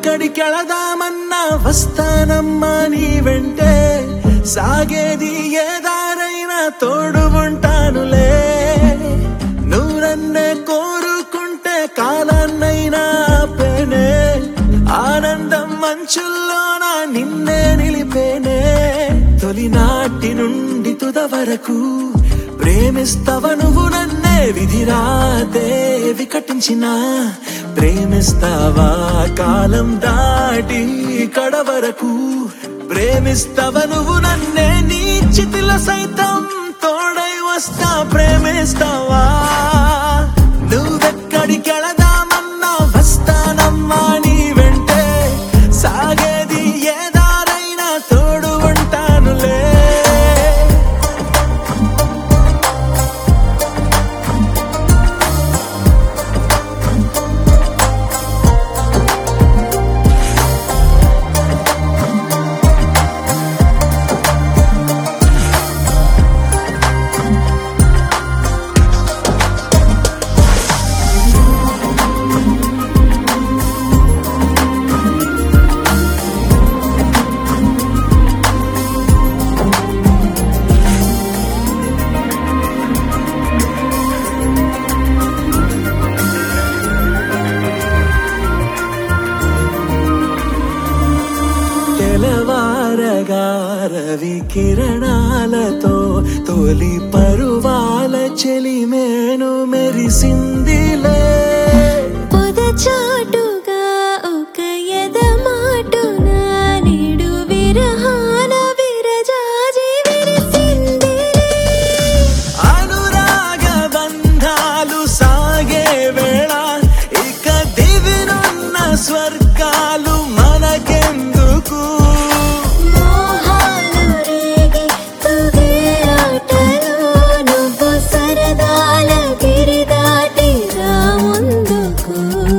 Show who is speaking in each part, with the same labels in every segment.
Speaker 1: నువ్వెక్కడికెళదామన్నా వస్తానమ్మా నీ వెంటే సాగేది ఏ దారైనా తోడు ఉంటానులే నువ్వు నన్నే కోరుకుంటే కాలాన్నైనా ఆపేనే ఆనందం మంచుల్లోన నిన్నే నిలిపేనే తొలినాటి నుండి తుద వరకు ప్రేమిస్తవ నువ్వు నన్నే విధిరాదే వికటించిన ప్రేమిస్తావా కాలం దాటి కడ వరకు ప్రేమిస్తవ నువ్వు నన్నే నీ చితిల సైతం తోడై వస్తా ప్రేమిస్తావా నువ్వెక్కడికెళదామన్నా వస్తానమ్మా నీ వెంటే సాగేది ఏ దారైనా తోడు ఉంటానులే తెలవారగారవి కిరణాలతో తొలి పరువాల చెలిమేను మెరిసిందిలే
Speaker 2: పొదచాటుగా ఒక ఎదమాటున నేడు విరహాన విరజాజి విరిసిందిలే
Speaker 1: అనురాగ బంధాలు సాగే వేళ ఇక దివినున్న స్వర్గాలు మనకెందుకు
Speaker 2: మోహాలు రేగే తుగే ఆటలో నువ్వు సరదాల గిరి దాటి రా ముందుకు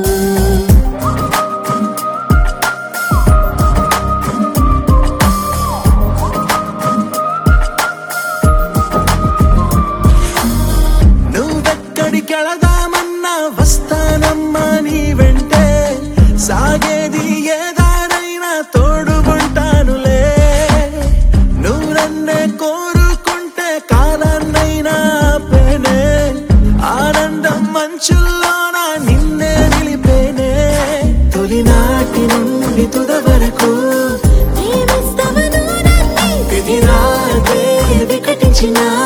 Speaker 1: నువ్వెక్కడికెళదామన్నా వస్తానమ్మా నీ వెంటే సాగేది ఏ దారైనా తోడు ఉంటానులే నువ్వు నన్నే కోరుకుంటే కాలాన్నైనా ఆపేనే ఆనందం మంచుల్లోన నిన్నే నిలిపేనే తొలినాటి నుండి తుద వరకు
Speaker 2: ప్రేమిస్తవను నన్నే
Speaker 1: విధిరాదే వికటించిన